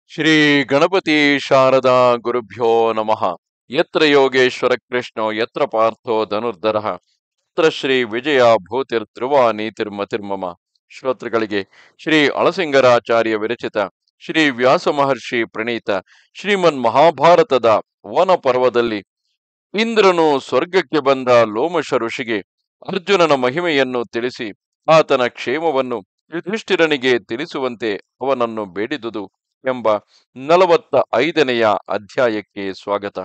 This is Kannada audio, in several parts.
ಶ್ರೀ ಗಣಪತಿ ಶಾರದಾ ಗುರುಭ್ಯೋ ನಮಃ ಯತ್ರ ಯೋಗೇಶ್ವರ ಕೃಷ್ಣೋ ಯತ್ರ ಪಾರ್ಥೋ ಧನುರ್ಧರ ಯತ್ರ ಶ್ರೀ ವಿಜಯ ಭೂತಿರ್ ಧ್ರುವ ನೀತಿರ್ಮತಿರ್ಮಮ ಶ್ರೋತೃಗಳಿಗೆ ಶ್ರೀ ಅಳಸಿಂಗರಾಚಾರ್ಯ ವಿರಚಿತ ಶ್ರೀ ವ್ಯಾಸ ಮಹರ್ಷಿ ಪ್ರಣೀತ ಶ್ರೀಮನ್ ಮಹಾಭಾರತದ ವನ ಪರ್ವದಲ್ಲಿ ಇಂದ್ರನು ಸ್ವರ್ಗಕ್ಕೆ ಬಂದ ಲೋಮಶ ಋಷಿಗೆ ಅರ್ಜುನನ ಮಹಿಮೆಯನ್ನು ತಿಳಿಸಿ ಆತನ ಕ್ಷೇಮವನ್ನು ಯುಧಿಷ್ಠಿರನಿಗೆ ತಿಳಿಸುವಂತೆ ಅವನನ್ನು ಬೇಡಿದುದು ಎಂಬ ನಲವತ್ತ ಐದನೆಯ ಅಧ್ಯಾಯಕ್ಕೆ ಸ್ವಾಗತ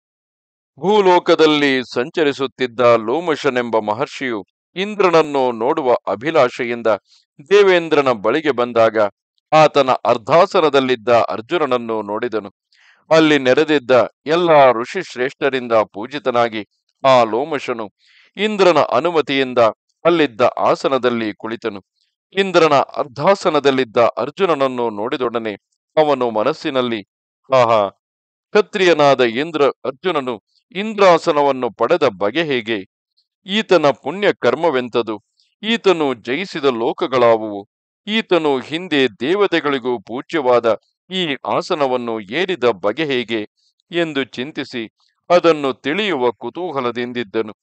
ಭೂಲೋಕದಲ್ಲಿ ಸಂಚರಿಸುತ್ತಿದ್ದ ಲೋಮಶನೆಂಬ ಮಹರ್ಷಿಯು ಇಂದ್ರನನ್ನು ನೋಡುವ ಅಭಿಲಾಷೆಯಿಂದ ದೇವೇಂದ್ರನ ಬಳಿಗೆ ಬಂದಾಗ ಆತನ ಅರ್ಧಾಸನದಲ್ಲಿದ್ದ ಅರ್ಜುನನನ್ನು ನೋಡಿದನು ಅಲ್ಲಿ ನೆರೆದಿದ್ದ ಎಲ್ಲ ಋಷಿ ಶ್ರೇಷ್ಠರಿಂದ ಪೂಜಿತನಾಗಿ ಆ ಲೋಮಶನು ಇಂದ್ರನ ಅನುಮತಿಯಿಂದ ಅಲ್ಲಿದ್ದ ಆಸನದಲ್ಲಿ ಕುಳಿತನು ಇಂದ್ರನ ಅರ್ಧಾಸನದಲ್ಲಿದ್ದ ಅರ್ಜುನನನ್ನು ನೋಡಿದೊಡನೆ ಅವನು ಮನಸ್ಸಿನಲ್ಲಿ ಆಹಾ ಕ್ಷತ್ರಿಯನಾದ ಇಂದ್ರ ಅರ್ಜುನನು ಇಂದ್ರಾಸನವನ್ನು ಪಡೆದ ಬಗೆ ಹೇಗೆ ಈತನ ಪುಣ್ಯ ಕರ್ಮವೆಂತದು ಈತನು ಜಯಿಸಿದ ಲೋಕಗಳಾವುವು ಈತನು ಹಿಂದೆ ದೇವತೆಗಳಿಗೂ ಪೂಜ್ಯವಾದ ಈ ಆಸನವನ್ನು ಏರಿದ ಬಗೆ ಹೇಗೆ ಎಂದು ಚಿಂತಿಸಿ ಅದನ್ನು ತಿಳಿಯುವ ಕುತೂಹಲದಿಂದಿದ್ದನು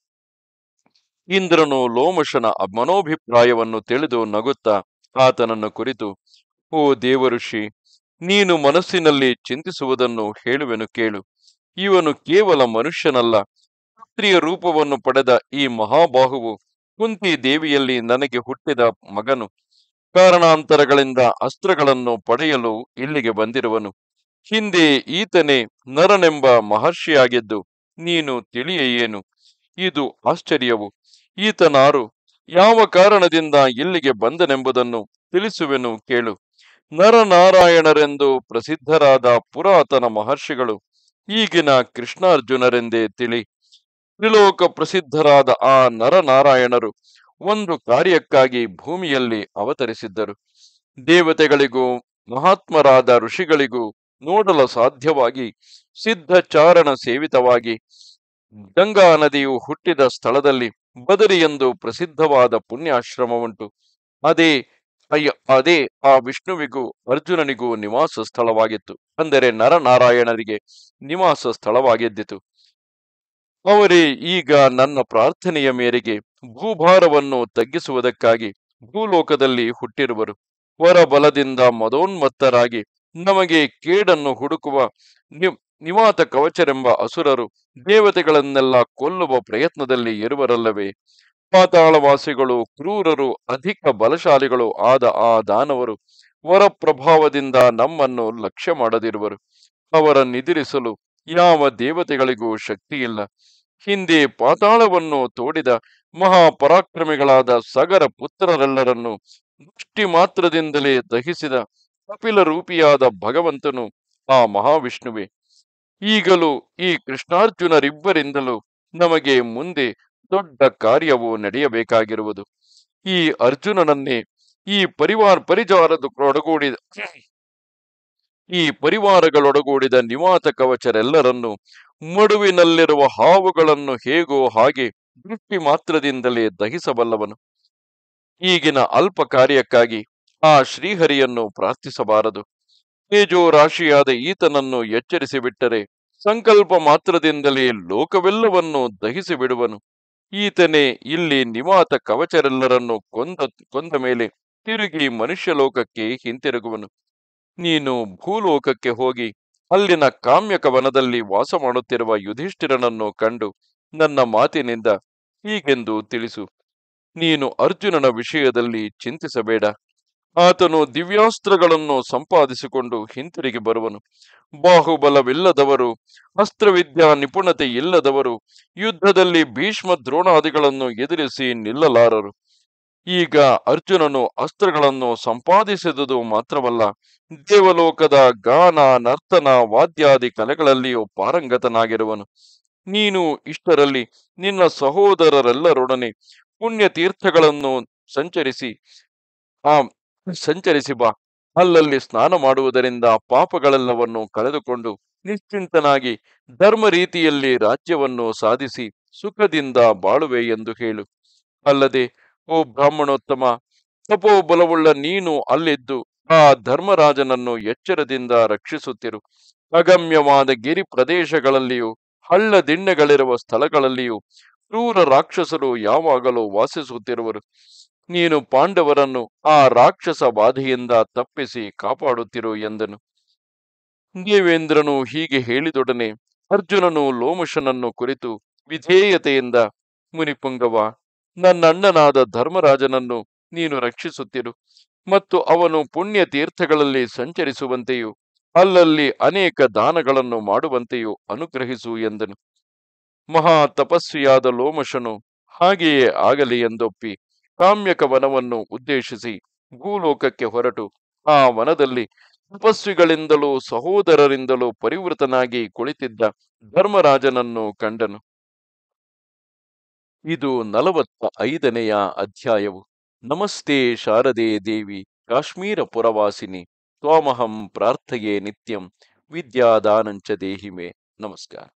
ಇಂದ್ರನು ಲೋಮಶನ ಮನೋಭಿಪ್ರಾಯವನ್ನು ತಿಳಿದು ನಗುತ್ತಾ ಆತನನ್ನು ಕುರಿತು ಓ ದೇವಋಷಿ ನೀನು ಮನಸ್ಸಿನಲ್ಲಿ ಚಿಂತಿಸುವುದನ್ನು ಹೇಳುವೆನು ಕೇಳು ಇವನು ಕೇವಲ ಮನುಷ್ಯನಲ್ಲ ಪುತ್ರಿಯ ರೂಪವನ್ನು ಪಡೆದ ಈ ಮಹಾಬಾಹುವು ಕುಂತಿ ದೇವಿಯಲ್ಲಿ ನನಗೆ ಹುಟ್ಟಿದ ಮಗನು ಕಾರಣಾಂತರಗಳಿಂದ ಅಸ್ತ್ರಗಳನ್ನು ಪಡೆಯಲು ಇಲ್ಲಿಗೆ ಬಂದಿರುವನು ಹಿಂದೆ ಈತನೇ ನರನೆಂಬ ಮಹರ್ಷಿಯಾಗಿದ್ದು ನೀನು ತಿಳಿಯ ಏನು ಇದು ಆಶ್ಚರ್ಯವು ಈತನಾರು ಯಾವ ಕಾರಣದಿಂದ ಇಲ್ಲಿಗೆ ಬಂದನೆಂಬುದನ್ನು ತಿಳಿಸುವೆನು ಕೇಳು ನರನಾರಾಯಣರೆಂದು ಪ್ರಸಿದ್ಧರಾದ ಪುರಾತನ ಮಹರ್ಷಿಗಳು ಈಗಿನ ಕೃಷ್ಣಾರ್ಜುನರೆಂದೇ ತಿಳಿ ತ್ರಿಲೋಕ ಪ್ರಸಿದ್ಧರಾದ ಆ ನರನಾರಾಯಣರು ಒಂದು ಕಾರ್ಯಕ್ಕಾಗಿ ಭೂಮಿಯಲ್ಲಿ ಅವತರಿಸಿದ್ದರು ದೇವತೆಗಳಿಗೂ ಮಹಾತ್ಮರಾದ ಋಷಿಗಳಿಗೂ ನೋಡಲು ಸಾಧ್ಯವಾಗಿ ಸಿದ್ಧಚಾರಣ ಸೇವಿತವಾಗಿ ಗಂಗಾ ನದಿಯು ಹುಟ್ಟಿದ ಸ್ಥಳದಲ್ಲಿ ಬದರಿ ಎಂದು ಪ್ರಸಿದ್ಧವಾದ ಪುಣ್ಯಾಶ್ರಮವುಂಟು ಅದೇ ಅಯ್ಯ ಅದೇ ಆ ವಿಷ್ಣುವಿಗೂ ಅರ್ಜುನನಿಗೂ ನಿವಾಸ ಸ್ಥಳವಾಗಿತ್ತು ಅಂದರೆ ನರನಾರಾಯಣರಿಗೆ ನಿವಾಸ ಸ್ಥಳವಾಗಿದ್ದಿತು ಅವರೇ ಈಗ ನನ್ನ ಪ್ರಾರ್ಥನೆಯ ಮೇರೆಗೆ ಭೂಭಾರವನ್ನು ತಗ್ಗಿಸುವುದಕ್ಕಾಗಿ ಭೂಲೋಕದಲ್ಲಿ ಹುಟ್ಟಿರುವರು ವರಬಲದಿಂದ ಮದೋನ್ಮತ್ತರಾಗಿ ನಮಗೆ ಕೇಡನ್ನು ಹುಡುಕುವ ನಿ ನಿವಾತ ಕವಚರೆಂಬ ಅಸುರರು ದೇವತೆಗಳನ್ನೆಲ್ಲ ಕೊಲ್ಲುವ ಪ್ರಯತ್ನದಲ್ಲಿ ಇರುವರಲ್ಲವೇ ಪಾತಾಳವಾಸಿಗಳು ಕ್ರೂರರು ಅಧಿಕ ಬಲಶಾಲಿಗಳು ಆದ ಆ ದಾನವರು ವರಪ್ರಭಾವದಿಂದ ನಮ್ಮನ್ನು ಲಕ್ಷ್ಯ ಮಾಡದಿರುವರು ಅವರ ನಿದಿರಿಸಲು ಯಾವ ದೇವತೆಗಳಿಗೂ ಶಕ್ತಿಯಿಲ್ಲ ಹಿಂದೆ ಪಾತಾಳವನ್ನು ತೋಡಿದ ಮಹಾಪರಾಕ್ರಮಿಗಳಾದ ಸಗರ ಪುತ್ರರೆಲ್ಲರನ್ನು ದೃಷ್ಟಿ ಮಾತ್ರದಿಂದಲೇ ದಹಿಸಿದ ಕಪಿಲ ರೂಪಿಯಾದ ಭಗವಂತನು ಆ ಮಹಾವಿಷ್ಣುವೆ ಈಗಲೂ ಈ ಕೃಷ್ಣಾರ್ಜುನರಿಬ್ಬರಿಂದಲೂ ನಮಗೆ ಮುಂದೆ ದೊಡ್ಡ ಕಾರ್ಯವು ನಡೆಯಬೇಕಾಗಿರುವುದು ಈ ಅರ್ಜುನನನ್ನೇ ಈ ಪರಿವಾರ ಪರಿಚಾರದೊಡಗೂಡಿದ ಈ ಪರಿವಾರಗಳೊಡಗೂಡಿದ ನಿವಾತ ಕವಚರೆಲ್ಲರನ್ನು ಮಡುವಿನಲ್ಲಿರುವ ಹಾವುಗಳನ್ನು ಹೇಗೋ ಹಾಗೆ ದೃಷ್ಟಿ ಮಾತ್ರದಿಂದಲೇ ದಹಿಸಬಲ್ಲವನು ಈಗಿನ ಅಲ್ಪ ಕಾರ್ಯಕ್ಕಾಗಿ ಆ ಶ್ರೀಹರಿಯನ್ನು ಪ್ರಾರ್ಥಿಸಬಾರದು ತೇಜೋ ರಾಶಿಯಾದ ಈತನನ್ನು ಎಚ್ಚರಿಸಿ ಬಿಟ್ಟರೆ ಸಂಕಲ್ಪ ಮಾತ್ರದಿಂದಲೇ ಲೋಕವೆಲ್ಲವನ್ನು ದಹಿಸಿ ಬಿಡುವನು ಈತನೇ ಇಲ್ಲಿ ನಿವಾತ ಕವಚರೆಲ್ಲರನ್ನು ಕೊಂದ ಕೊಂದ ಮೇಲೆ ತಿರುಗಿ ಮನುಷ್ಯ ಲೋಕಕ್ಕೆ ಹಿಂತಿರುಗುವನು ನೀನು ಭೂಲೋಕಕ್ಕೆ ಹೋಗಿ ಅಲ್ಲಿನ ಕಾಮ್ಯಕ ವನದಲ್ಲಿ ವಾಸ ಮಾಡುತ್ತಿರುವ ಯುಧಿಷ್ಠಿರನನ್ನು ಕಂಡು ನನ್ನ ಮಾತಿನಿಂದ ಹೀಗೆಂದು ತಿಳಿಸು ನೀನು ಅರ್ಜುನನ ವಿಷಯದಲ್ಲಿ ಚಿಂತಿಸಬೇಡ ಆತನು ದಿವ್ಯಾಸ್ತ್ರಗಳನ್ನು ಸಂಪಾದಿಸಿಕೊಂಡು ಹಿಂತಿರುಗಿ ಬರುವನು ಬಾಹುಬಲವಿಲ್ಲದವರು ಅಸ್ತ್ರವಿದ್ಯಾ ನಿಪುಣತೆ ಇಲ್ಲದವರು ಯುದ್ಧದಲ್ಲಿ ಭೀಷ್ಮ ದ್ರೋಣಾದಿಗಳನ್ನು ಎದುರಿಸಿ ನಿಲ್ಲಲಾರರು ಈಗ ಅರ್ಜುನನು ಅಸ್ತ್ರಗಳನ್ನು ಸಂಪಾದಿಸಿದುದು ಮಾತ್ರವಲ್ಲ ದೇವಲೋಕದ ಗಾನ ನರ್ತನ ವಾದ್ಯಾದಿ ಕಲೆಗಳಲ್ಲಿಯೂ ಪಾರಂಗತನಾಗಿರುವನು ನೀನು ಇಷ್ಟರಲ್ಲಿ ನಿನ್ನ ಸಹೋದರರೆಲ್ಲರೊಡನೆ ಪುಣ್ಯ ತೀರ್ಥಗಳನ್ನು ಸಂಚರಿಸಿ ಆ ಸಂಚರಿಸಿ ಬಾ ಅಲ್ಲಲ್ಲಿ ಸ್ನಾನ ಮಾಡುವುದರಿಂದ ಪಾಪಗಳೆಲ್ಲವನ್ನು ಕಳೆದುಕೊಂಡು ನಿಶ್ಚಿಂತನಾಗಿ ಧರ್ಮ ರೀತಿಯಲ್ಲಿ ರಾಜ್ಯವನ್ನು ಸಾಧಿಸಿ ಸುಖದಿಂದ ಬಾಳುವೆ ಎಂದು ಹೇಳು ಅಲ್ಲದೆ ಓ ಬ್ರಾಹ್ಮಣೋತ್ತಮ ತಪೋಬಲವುಳ್ಳ ನೀನು ಅಲ್ಲಿದ್ದು ಆ ಧರ್ಮರಾಜನನ್ನು ಎಚ್ಚರದಿಂದ ರಕ್ಷಿಸುತ್ತಿರು ಅಗಮ್ಯವಾದ ಗಿರಿ ಪ್ರದೇಶಗಳಲ್ಲಿಯೂ ಹಳ್ಳ ದಿಣ್ಣೆಗಳಿರುವ ಸ್ಥಳಗಳಲ್ಲಿಯೂ ಕ್ರೂರ ರಾಕ್ಷಸರು ಯಾವಾಗಲೂ ವಾಸಿಸುತ್ತಿರುವರು ನೀನು ಪಾಂಡವರನ್ನು ಆ ರಾಕ್ಷಸ ಬಾಧೆಯಿಂದ ತಪ್ಪಿಸಿ ಕಾಪಾಡುತ್ತಿರು ಎಂದನು ದೇವೇಂದ್ರನು ಹೀಗೆ ಹೇಳಿದೊಡನೆ ಅರ್ಜುನನು ಲೋಮಶನನ್ನು ಕುರಿತು ವಿಧೇಯತೆಯಿಂದ ಮುನಿಪುಂಗವ ನನ್ನಣ್ಣನಾದ ಧರ್ಮರಾಜನನ್ನು ನೀನು ರಕ್ಷಿಸುತ್ತಿರು ಮತ್ತು ಅವನು ಪುಣ್ಯ ತೀರ್ಥಗಳಲ್ಲಿ ಸಂಚರಿಸುವಂತೆಯೂ ಅಲ್ಲಲ್ಲಿ ಅನೇಕ ದಾನಗಳನ್ನು ಮಾಡುವಂತೆಯೂ ಅನುಗ್ರಹಿಸು ಎಂದನು ಮಹಾ ತಪಸ್ವಿಯಾದ ಲೋಮಶನು ಹಾಗೆಯೇ ಆಗಲಿ ಎಂದೊಪ್ಪಿ ಕಾಮ್ಯಕ ವನವನ್ನು ಉದ್ದೇಶಿಸಿ ಭೂಲೋಕಕ್ಕೆ ಹೊರಟು ಆ ವನದಲ್ಲಿ ತಪಸ್ವಿಗಳಿಂದಲೂ ಸಹೋದರರಿಂದಲೂ ಪರಿವೃತನಾಗಿ ಕುಳಿತಿದ್ದ ಧರ್ಮರಾಜನನ್ನು ಕಂಡನು ಇದು ನಲವತ್ತ ಐದನೆಯ ಅಧ್ಯಾಯವು ನಮಸ್ತೆ ಶಾರದೆ ದೇವಿ ಕಾಶ್ಮೀರ ಪುರವಾಸಿನಿ ತ್ವಾಮಹಂ ಪ್ರಾರ್ಥಯೇ ನಿತ್ಯಂ ವಿದ್ಯಾದಾನಂಚ ದೇಹಿಮೆ ನಮಸ್ಕಾರ